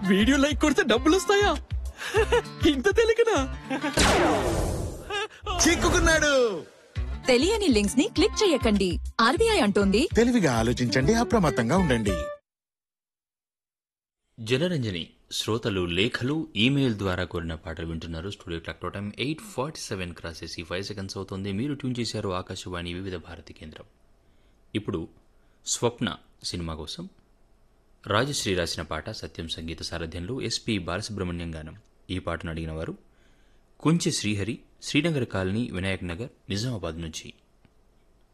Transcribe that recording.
video like కొడితే డబ్బులు వస్తాయా ఇంత తెలియకనా చిక్కుకున్నాడు తెలియని లింక్స్ ని క్లిక్ చేయకండి ఆర్బీఐ అంటోంది తెలివిగా ఆలోచించండి అప్రమత్తంగా ఉండండి జనరంజని శ్రోతలు లేఖలు ఈమెయిల్ ద్వారా కోరిన పాటలు వింటున్నారు studio clock time eight forty seven cross చేసి ఫైవ్ సెకండ్స్ అవుతుంది మీరు ట్యూన్ చేశారు ఆకాశవాణి వివిధ భారతి కేంద్రం ఇప్పుడు స్వప్న సినిమా కోసం రాజశ్రీ రాసిన పాట సత్యం సంగీత సారథ్యంలో ఎస్పి బాలసుబ్రహ్మణ్యం గానం ఈ పాటను అడిగిన వారు కుంచె శ్రీహరి శ్రీనగర్ కాలనీ వినాయక్ నగర్ నిజామాబాద్ నుంచి